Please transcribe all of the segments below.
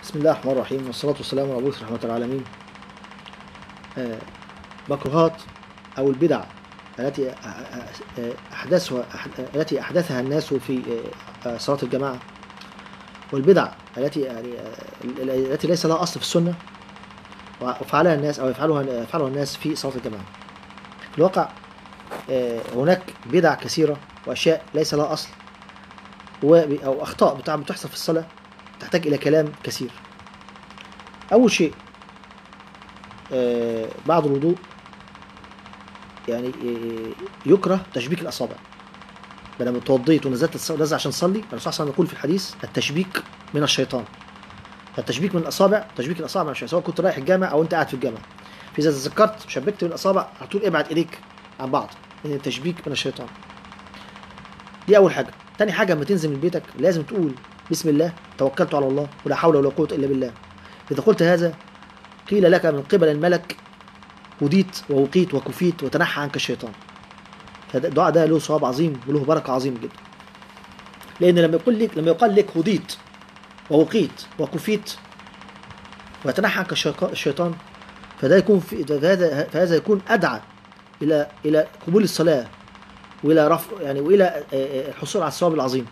بسم الله الرحمن الرحيم والصلاة والسلام على مبعوث رحمة العالمين آه، مكروهات أو البدع التي أحدثها أح- التي أحدثها الناس في آه، آه، صلاة الجماعة والبدع التي يعني آه، التي ليس لها أصل في السنة وفعلها الناس أو يفعلها يفعلها الناس في صلاة الجماعة في الواقع آه، هناك بدع كثيرة وأشياء ليس لها أصل و- أو أخطاء بتاع بتحصل في الصلاة تحتاج إلى كلام كثير أول شيء آه، بعد الوضوء يعني آه، يكره تشبيك الأصابع لما توضيت ونزلت الص- نزل عشان تصلي الرسول صلى الله عليه وسلم يقول في الحديث التشبيك من الشيطان فالتشبيك من الأصابع تشبيك الأصابع من الشيطان سواء كنت رايح الجامع أو أنت قاعد في الجامع فإذا تذكرت شبكت من الأصابع على طول ابعد إيديك عن بعض لأن التشبيك من الشيطان دي أول حاجة تاني حاجة لما تنزل من بيتك لازم تقول بسم الله توكلت على الله ولا حول ولا قوة إلا بالله إذا قلت هذا قيل لك من قبل الملك هديت ووقيت وكفيت وتنحى عنك الشيطان فالدعاء ده له ثواب عظيم وله بركة عظيمة جدا لأن لما يقول لك لما يقال لك هديت ووقيت وكفيت ويتنحى عنك الشيطا- الشيطان فده يكون في فهذا فهذا يكون أدعى إلى إلى قبول الصلاة وإلى رفع يعني وإلى آه، آه، الحصول على الثواب العظيم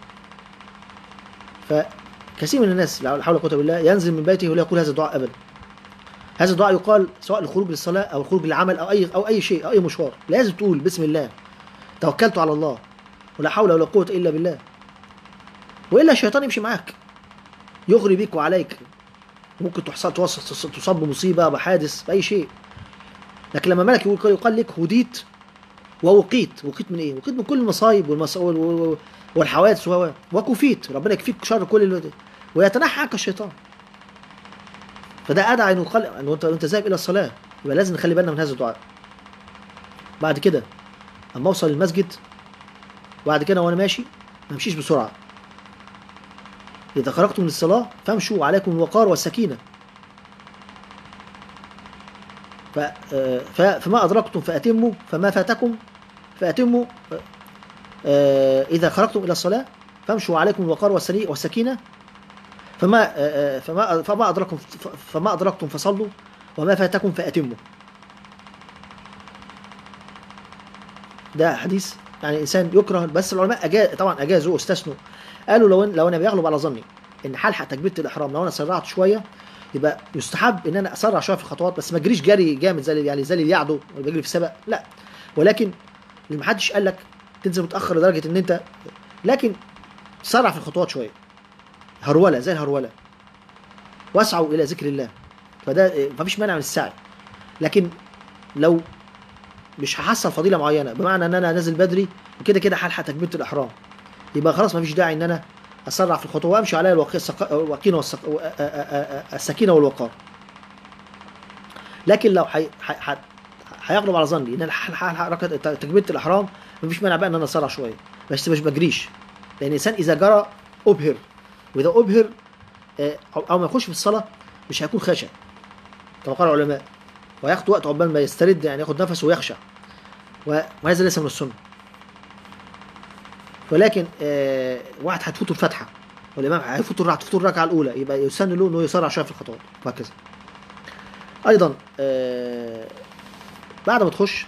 فكثير من الناس لا حول ولا قوه الا بالله ينزل من بيته ولا يقول هذا الدعاء ابدا هذا الدعاء يقال سواء للخروج للصلاه او الخروج للعمل او اي او اي شيء او اي مشوار لازم تقول بسم الله توكلت على الله ولا حول ولا قوه الا بالله والا الشيطان يمشي معاك يغري بك وعليك ممكن تحصل توصل تصاب بمصيبه بحادث باي شيء لكن لما ملك يقول يقال لك هديت ووقيت وقيت من ايه؟ وقيت من كل المصايب والمص... وال- وال- والحوادث و- وكفيت ربنا يكفيك شر كل ال... ويتنحى عنك الشيطان فده ادعى انه قال انه انت انت ذاهب الى الصلاه يبقى لازم نخلي بالنا من هذا الدعاء بعد كده اما اوصل المسجد بعد كده وانا ماشي ما امشيش بسرعه اذا خرجتم من الصلاه فامشوا عليكم الوقار والسكينه ف... آه، ف... فما ادركتم فاتموا فما فاتكم فاتموا آه، آه، إذا خرجتم إلى الصلاة فامشوا عليكم الوقار والسري- والسكينة فما آه، آه، فما فما أدركتم فما أدركتم فصلوا وما فاتكم فأتموا. ده حديث يعني إنسان يكره بس العلماء أجاز طبعا أجازوا واستثنوا قالوا لو إن- لو أنا بيغلب على ظني إن هلحق تكبيرة الإحرام لو أنا سرعت شوية يبقى يستحب إن أنا أسرع شوية في الخطوات بس ما أجريش جري جامد زي اللي- يعني زي اللي يعدو اللي بيجري في سبق لا ولكن اللي محدش قال لك تنزل متاخر لدرجه ان انت لكن سرع في الخطوات شويه هروله زي الهروله واسعوا الى ذكر الله فده إيه، مفيش مانع من السعي لكن لو مش هحصل فضيله معينه بمعنى ان انا نازل بدري وكده كده هلحق تكبيره الاحرام يبقى خلاص مفيش داعي ان انا اسرع في الخطوه وامشي عليها الوقي- السق- الوقينه والسق... آ- آ- آ- آ- السكينه والوقار لكن لو حي... حي... حي... هيغلب على ظني ان انا هلحق هلحق ركعة تكبيره الاحرام مفيش مانع بقى ان انا اسرع شويه بس مش بجريش لان الانسان اذا جرى ابهر واذا ابهر آه، او أو ما يخش في الصلاه مش هيكون خاشع كما قال العلماء وياخد وقت عقبال ما يسترد يعني ياخد نفسه ويخشع و- وهذا ليس من السنه ولكن آه، واحد هتفوته الفتحه والامام هيفوته هتفوته الركعه الاولى يبقى يسن له انه يسرع شويه في الخطوات وهكذا ايضا آه، بعد ما تخش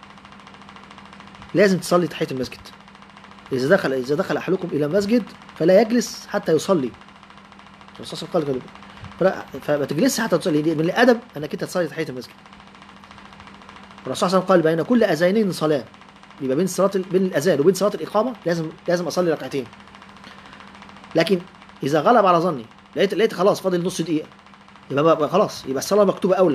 لازم تصلي تحيه المسجد اذا دخل اذا دخل احدكم الى مسجد فلا يجلس حتى يصلي الرسول صلى الله عليه وسلم قال كده فلا فما تجلسش حتى تصلي دي من الادب انك انت تصلي تحيه المسجد الرسول صلى الله عليه وسلم قال بين كل اذانين صلاه يبقى بين صلاه ال- بين الاذان وبين صلاه الاقامه لازم لازم اصلي ركعتين لكن اذا غلب على ظني لقيت لقيت خلاص فاضل نص دقيقه يبقى بقى خلاص يبقى الصلاه مكتوبه اولى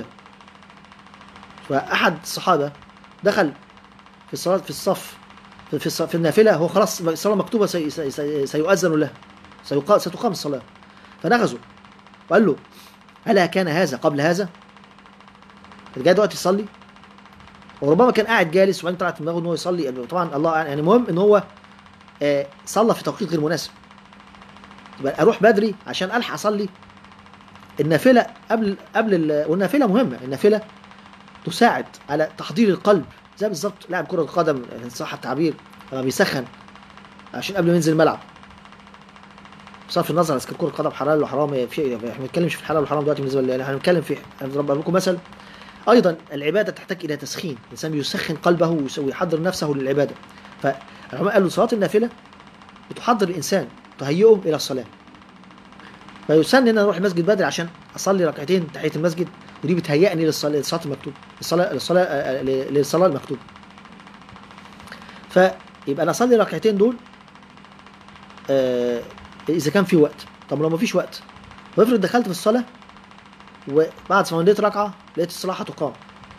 فاحد الصحابه دخل في الصلاه في الصف في في, الص- في النافله هو خلاص الصلاه مكتوبه سي سي سي سيؤذن له سيقا- ستقام الصلاه فنغزه وقال له الا كان هذا قبل هذا؟ جاي دلوقتي يصلي وربما كان قاعد جالس وبعدين طلعت في دماغه ان هو يصلي يعني طبعا الله يعني المهم ان هو آه، صلى في توقيت غير مناسب يبقى اروح بدري عشان الحق اصلي النافله قبل قبل ال- والنافله مهمه النافله تساعد على تحضير القلب زي بالظبط لاعب كره القدم ان صح التعبير لما بيسخن عشان قبل ما ينزل الملعب بصرف النظر عن كره القدم حلال وحرام في احنا ما بنتكلمش في الحلال والحرام دلوقتي بالنسبه لنا احنا بنتكلم في اضرب لكم مثل ايضا العباده تحتاج الى تسخين الانسان يسخن قلبه ويحضر نفسه للعباده فالعلماء قالوا صلاه النافله بتحضر الانسان تهيئه الى الصلاه فيسن ان اروح المسجد بدري عشان اصلي ركعتين تحيه المسجد ودي بتهيئني للصلاه للصلاه المكتوبه للصلاه للصلاه للصلاه المكتوبه فيبقى انا اصلي ركعتين دول آه اذا كان في وقت طب لو ما فيش وقت وافرض دخلت في الصلاه وبعد ما صليت ركعه لقيت الصلاه هتقام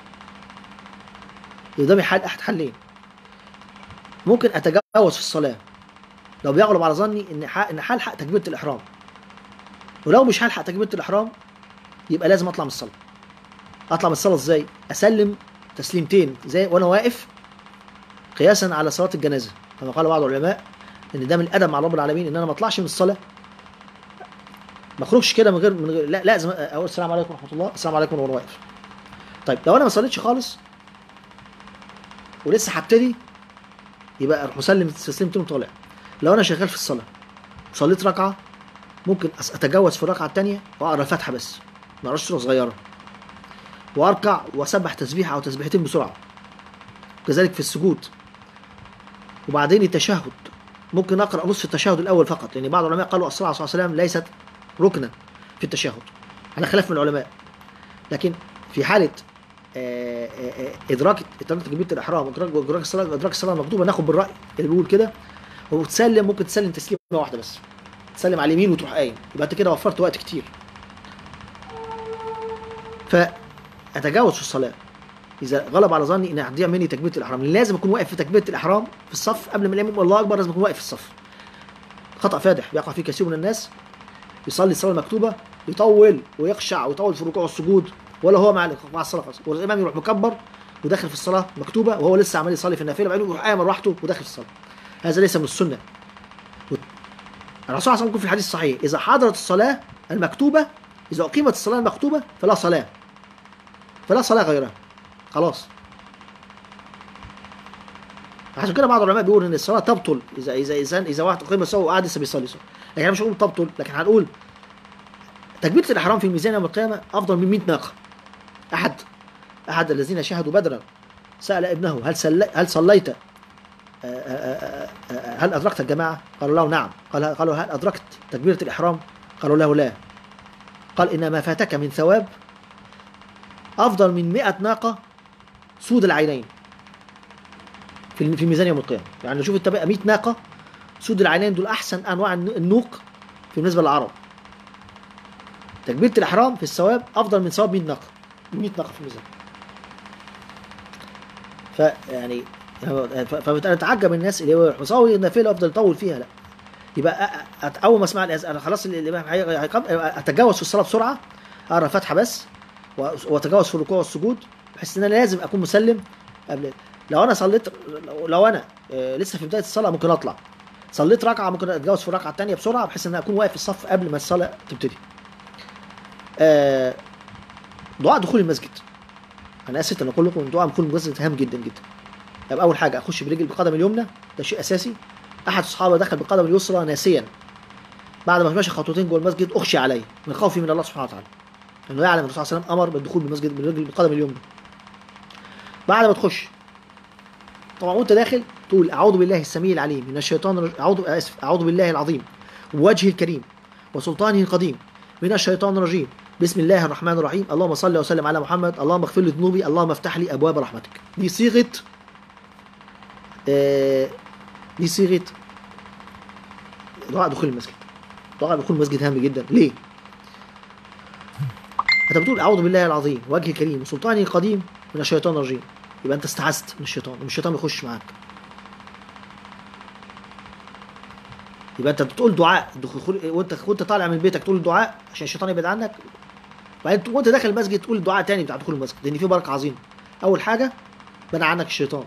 قدامي حل احد حلين ممكن اتجاوز في الصلاه لو بيغلب على ظني ان ان هلحق تكبيره الاحرام ولو مش هلحق تكبيره الاحرام يبقى لازم اطلع من الصلاه اطلع من الصلاه ازاي اسلم تسليمتين زي وانا واقف قياسا على صلاه الجنازه كما قال بعض العلماء ان ده من الادب مع رب العالمين ان انا ما اطلعش من الصلاه ما اخرجش كده من غير من غير لا لازم اقول السلام عليكم ورحمه الله السلام عليكم وانا واقف طيب لو انا ما صليتش خالص ولسه هبتدي يبقى اروح مسلم تسليمتين وطالع لو انا شغال في الصلاه صليت ركعه ممكن اتجاوز في الركعه الثانيه واقرا الفاتحه بس ما اقراش سوره صغيره واركع واسبح تسبيحه او تسبيحتين بسرعه كذلك في السجود وبعدين التشهد ممكن اقرا نصف التشهد الاول فقط لان بعض العلماء قالوا الصلاه صلى الله عليه وسلم ليست ركنا في التشهد على خلاف من العلماء لكن في حاله ادراك ادراك تكبيره الاحرام وادراك ادراك الصلاه ادراك الصلاه المكتوبه ناخد بالراي اللي بيقول كده وتسلم ممكن تسلم تسليمه واحده بس تسلم على اليمين وتروح قايم يبقى انت كده وفرت وقت كتير فاتجاوز في الصلاه اذا غلب على ظني ان هتضيع مني تكبيره الاحرام لازم اكون واقف في تكبيره الاحرام في الصف قبل ما الامام يقول الله اكبر لازم اكون واقف في الصف خطا فادح بيقع فيه كثير من الناس يصلي الصلاه المكتوبه يطول ويخشع ويطول في الركوع والسجود ولا هو مع مع الصلاه خالص والامام يروح مكبر وداخل في الصلاه مكتوبه وهو لسه عمال يصلي في النافله بعدين يروح قايم لوحده وداخل في الصلاه هذا ليس من السنه الرسول صلى الله عليه وسلم في الحديث الصحيح اذا حضرت الصلاه المكتوبه اذا اقيمت الصلاه المكتوبه فلا صلاه فلا صلاه غيرها خلاص عشان كده بعض العلماء بيقول ان الصلاه تبطل اذا اذا اذا اذا واحد اقيم الصلاه وقعد لسه بيصلي صلاه لكن احنا مش هنقول تبطل لكن هنقول تكبيره الاحرام في الميزان يوم القيامه افضل من 100 ناقه احد احد الذين شهدوا بدرا سال ابنه هل سل... هل صليت هل ادركت الجماعه؟ قالوا له نعم قال قالوا هل ادركت تكبيره الاحرام؟ قالوا له لا قال ان ما فاتك من ثواب افضل من 100 ناقه سود العينين في في ميزان يوم القيامه يعني شوف انت بقى 100 ناقه سود العينين دول احسن انواع النوق في بالنسبه للعرب تكبيره الاحرام في الثواب افضل من ثواب 100 ناقه 100 ناقه في الميزان فيعني فبتعجب الناس اللي هو مصوي النافله افضل يطول فيها لا يبقى اول ما اسمع انا خلاص الامام هيقام اتجاوز في الصلاه بسرعه اقرا فاتحه بس واتجاوز في الركوع والسجود بحيث ان انا لازم اكون مسلم قبل لو انا صليت لو انا لسه في بدايه الصلاه ممكن اطلع صليت ركعه ممكن اتجاوز في الركعه الثانيه بسرعه بحيث ان اكون واقف في الصف قبل ما الصلاه تبتدي دعاء دخول المسجد انا اسف ان اقول لكم ان دعاء دخول المسجد هام جدا جدا يبقى اول حاجه اخش برجل بقدم اليمنى ده شيء اساسي احد الصحابه دخل بالقدم اليسرى ناسيا بعد ما مشى خطوتين جوه المسجد اخشي عليه من خوفي من الله سبحانه وتعالى انه يعلم الرسول صلى الله عليه وسلم امر بالدخول بالمسجد بالرجل بالقدم اليمنى بعد ما تخش طبعا وانت داخل تقول اعوذ بالله السميع العليم من الشيطان الرج... اعوذ اسف اعوذ بالله العظيم ووجهه الكريم وسلطانه القديم من الشيطان الرجيم بسم الله الرحمن الرحيم اللهم صل وسلم على محمد اللهم اغفر لي ذنوبي اللهم افتح لي ابواب رحمتك دي صيغه آه دي صيغه دعاء دخول المسجد دعاء دخول المسجد هام جدا ليه؟ انت بتقول اعوذ بالله العظيم وجهه الكريم وسلطانه القديم من الشيطان الرجيم يبقى انت استعذت من الشيطان والشيطان ما يخش معاك يبقى انت بتقول دعاء دخول وانت وانت طالع من بيتك تقول دعاء عشان الشيطان يبعد عنك وبعدين وانت داخل المسجد تقول دعاء تاني بتاع دخول المسجد لان فيه بركه عظيمه اول حاجه منع عنك الشيطان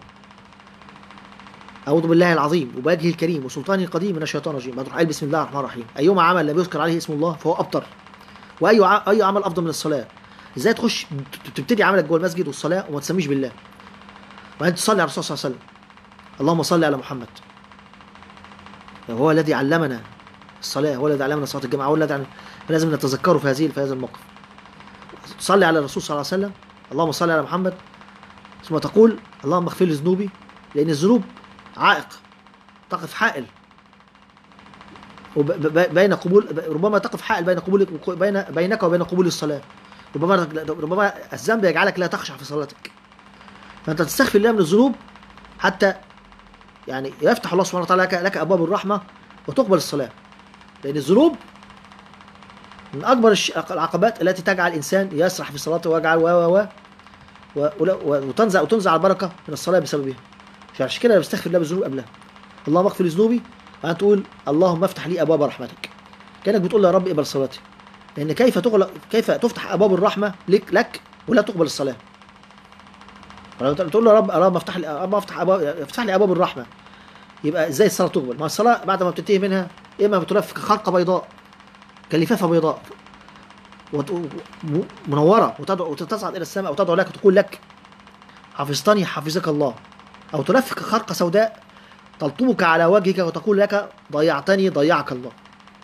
اعوذ بالله العظيم وبوجهه الكريم وسلطانه القديم من الشيطان الرجيم بعد قال بسم الله الرحمن الرحيم ايما عمل لم يذكر عليه اسم الله فهو ابتر واي ع... اي عمل افضل من الصلاه ازاي تخش تبتدي عملك جوه المسجد والصلاه وما تسميش بالله وبعدين تصلي على الرسول صلى الله عليه وسلم اللهم صل على محمد هو الذي علمنا الصلاه هو الذي علمنا صلاه الجماعه هو الذي علم- فلازم نتذكره في هذه في هذا الموقف تصلي على الرسول صلى الله عليه وسلم اللهم صل على محمد ثم تقول اللهم اغفر لي ذنوبي لان الذنوب عائق تقف حائل وب- ب- بين قبول ربما تقف حائل بين قبول بين بينك وبين قبول الصلاه ربما ربما الذنب يجعلك لا تخشع في صلاتك فانت تستغفر الله من الذنوب حتى يعني يفتح الله سبحانه وتعالى لك, لك ابواب الرحمه وتقبل الصلاه لان الذنوب من اكبر الش- العقبات التي تجعل الانسان يسرح في صلاته ويجعل و و و و- ولا- و- وتنزع وتنزع البركه من الصلاه بسببها عشان كده انا بستغفر الله بالذنوب قبلها اللهم اغفر لي ذنوبي وانت تقول اللهم افتح لي ابواب رحمتك كانك بتقول يا رب اقبل صلاتي لان كيف تغلق كيف تفتح ابواب الرحمه لك لك ولا تقبل الصلاه ولو تقول له يا رب يا رب افتح لي يا رب افتح ابواب افتح لي ابواب الرحمه يبقى ازاي الصلاه تقبل؟ ما الصلاه بعد ما بتنتهي منها اما بتلف كخرقه بيضاء كلفافه بيضاء وت- م- منوره وتدعو وتصعد الى السماء وتدعو لك وتقول لك حفظتني حفظك الله او تلف كخرقه سوداء تلطمك على وجهك وتقول لك ضيعتني ضيعك الله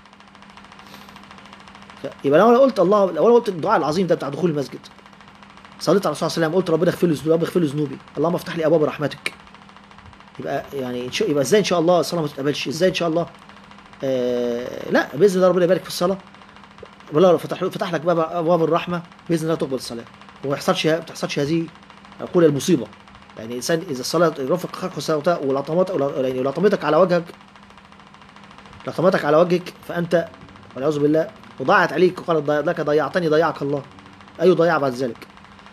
ف- يبقى لو انا قلت الله لو انا قلت الدعاء العظيم ده بتاع دخول المسجد صليت على الرسول صلى الله عليه وسلم قلت ربنا اغفر لي ذنوبي رب اغفر لي ذنوبي اللهم افتح لي ابواب رحمتك يبقى يعني إن شاء- يبقى ازاي ان شاء الله الصلاه ما تتقبلش ازاي ان شاء الله آه لا باذن الله ربنا يبارك في الصلاه ولا لو فتح فتح لك باب ابواب الرحمه باذن الله تقبل الصلاه وما يحصلش ما تحصلش هذه اقول المصيبه يعني الانسان اذا الصلاه رفق خلق سوداء ولطمت يعني لطمتك على وجهك لطمتك على وجهك فانت والعياذ بالله وضاعت عليك وقالت ضي- لك ضيعتني ضيعك الله اي ضياع بعد ذلك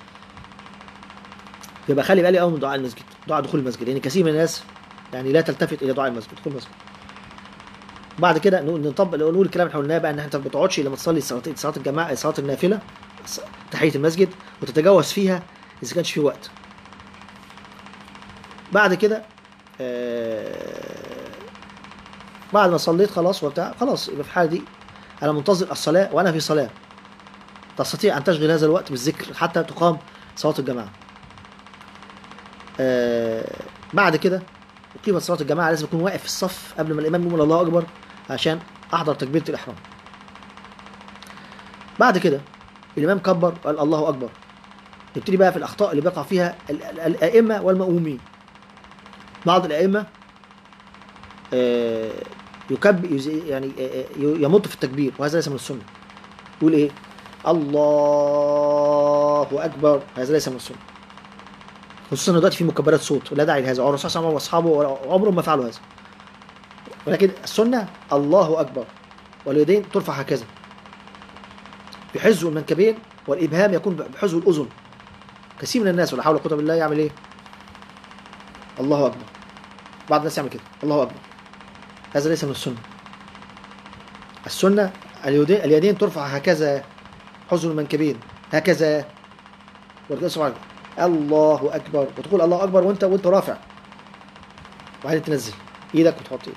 يبقى خلي بالي قوي من دعاء المسجد دعاء دخول المسجد لان يعني كثير من الناس يعني لا تلتفت الى دعاء المسجد دخول المسجد بعد كده نقول نطبق نقول الكلام اللي قلناه بقى ان انت ما بتقعدش لما تصلي صلاه صلاه الجماعه صلاه النافله ص- تحيه المسجد وتتجاوز فيها اذا كانش في وقت بعد كده آه، بعد ما صليت خلاص وبتاع خلاص يبقى في الحاله دي انا منتظر الصلاه وانا في صلاه تستطيع ان تشغل هذا الوقت بالذكر حتى تقام صلاه الجماعه آه، بعد كده أقيمت صلاة الجماعة لازم أكون واقف في الصف قبل ما الإمام يقول الله أكبر عشان أحضر تكبيرة الإحرام. بعد كده الإمام كبر وقال الله أكبر. نبتدي بقى في الأخطاء اللي بيقع فيها ال- ال- الأئمة والمأمومين. بعض الأئمة آه، يكب يز- يعني آه، آه، يمط في التكبير وهذا ليس من السنة. يقول إيه؟ الله أكبر هذا ليس من السنة. خصوصا إن دلوقتي في مكبرات صوت ولا داعي لهذا الرسول صلى الله عليه وسلم واصحابه عمرهم ما فعلوا هذا ولكن السنه الله اكبر واليدين ترفع هكذا بحزو المنكبين والابهام يكون بحزو الاذن كثير من الناس ولا حول ولا قوه الا بالله يعمل ايه الله اكبر بعض الناس يعمل كده الله اكبر هذا ليس من السنه السنه اليدين اليدين ترفع هكذا حزو المنكبين هكذا والكده سبحانه الله اكبر وتقول الله اكبر وانت وانت رافع وبعدين تنزل ايدك وتحط ايدك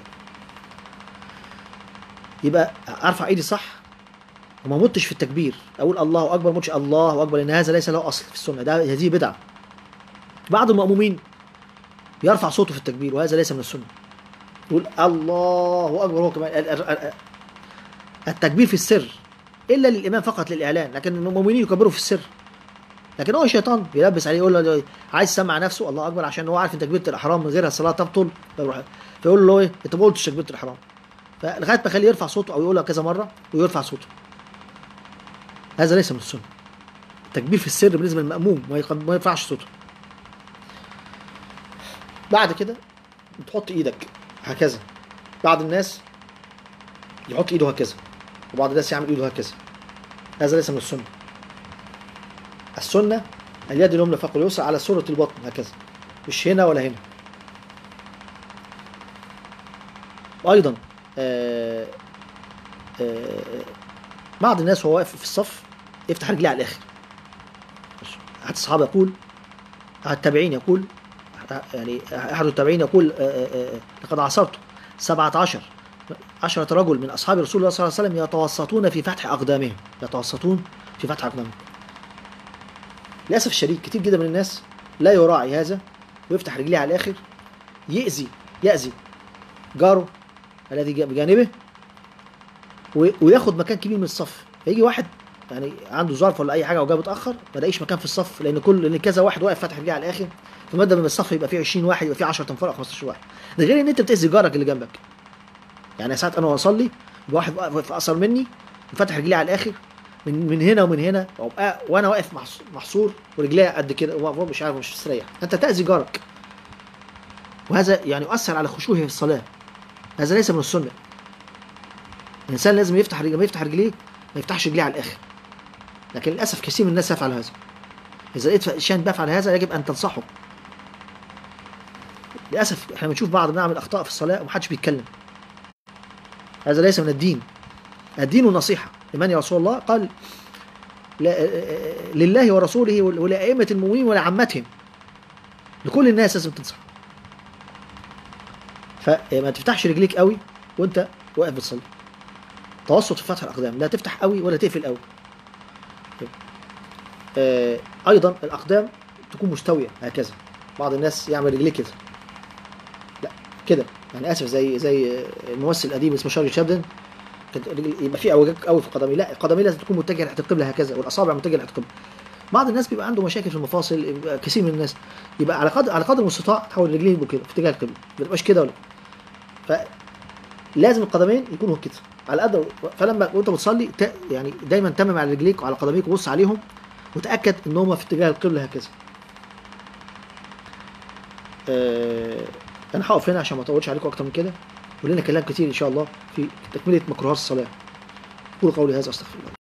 يبقى ارفع ايدي صح وما متش في التكبير اقول الله اكبر متش الله اكبر لان هذا ليس له اصل في السنه ده هذه بدعه بعض المأمومين يرفع صوته في التكبير وهذا ليس من السنه يقول الله اكبر هو كمان ال- ال- ال- التكبير في السر الا للامام فقط للاعلان لكن المؤمنين يكبروا في السر لكن هو شيطان بيلبس عليه يقول له عايز يسمع نفسه الله اكبر عشان هو عارف ان تكبيره الاحرام من غيرها الصلاه تبطل فيروح فيقول له ايه انت ما قلتش تكبيره الاحرام فلغايه ما يخليه يرفع صوته او يقولها كذا مره ويرفع صوته هذا ليس من السنه التكبير في السر بالنسبه للماموم ما يق- ما يرفعش صوته بعد كده تحط ايدك هكذا بعض الناس يحط ايده هكذا وبعض الناس يعمل ايده هكذا هذا ليس من السنه السنة اليد اليمنى فوق اليسرى على سرة البطن هكذا مش هنا ولا هنا وأيضا آه، آه، بعض الناس وهو واقف في الصف يفتح رجليه على الآخر أحد الصحابة يقول أحد التابعين يقول يعني أحد التابعين يقول آه، آه، آه، لقد عصرت سبعة عشر عشرة رجل من أصحاب رسول الله صلى الله عليه وسلم يتوسطون في فتح أقدامهم يتوسطون في فتح أقدامهم للاسف الشديد كتير جدا من الناس لا يراعي هذا ويفتح رجليه على الاخر يأذي يأذي جاره الذي جا- بجانبه و- وياخد مكان كبير من الصف فيجي واحد يعني عنده ظرف ولا اي حاجه وجاي متاخر ما لاقيش مكان في الصف لان كل لان كذا واحد واقف فاتح رجليه على الاخر فمادة من الصف يبقى فيه 20 واحد يبقى فيه 10 تنفار او 15 واحد ده غير ان انت بتاذي جارك اللي جنبك يعني ساعات انا واصلي يبقى واحد واقف اقصر مني وفاتح رجليه على الاخر من من هنا ومن هنا وأبقى وانا واقف محص- محصور ورجليا قد كده وهو مش عارف مش مستريح انت تاذي جارك وهذا يعني يؤثر على خشوعه في الصلاه هذا ليس من السنه الانسان لازم يفتح رجليه ما يفتح رجليه ما يفتحش رجليه على الاخر لكن للاسف كثير من الناس يفعل هذا اذا لقيت شان بيفعل هذا يجب ان تنصحه للاسف احنا بنشوف بعض بنعمل اخطاء في الصلاه ومحدش بيتكلم هذا ليس من الدين الدين النصيحه لمن يا رسول الله قال لا لله ورسوله ولأئمة المؤمنين ولعامتهم لكل الناس لازم تنصح فما تفتحش رجليك قوي وانت واقف بتصلي توسط في فتح الاقدام لا تفتح قوي ولا تقفل قوي آه، ايضا الاقدام تكون مستويه هكذا بعض الناس يعمل رجليه كده لا كده يعني اسف زي زي الممثل القديم اسمه شارلي شابدن كانت رجل- يبقى في اعوجاج قوي في قدمي لا قدمي لازم تكون متجهه ناحيه القبله هكذا والاصابع متجهه ناحيه القبله بعض الناس بيبقى عنده مشاكل في المفاصل يبقى كثير من الناس يبقى على قدر على قدر المستطاع تحول رجليه يبقوا كده في اتجاه القبله ما تبقاش كده ولا فلازم القدمين يكونوا كده على قدر فلما وانت بتصلي ت- يعني دايما تمم على رجليك وعلى قدميك وبص عليهم وتاكد ان هم في اتجاه القبله هكذا آه، انا هقف هنا عشان ما اطولش عليكم اكتر من كده ولنا كلام كتير ان شاء الله في تكمله مكروهات الصلاه قولوا قولي هذا استغفر الله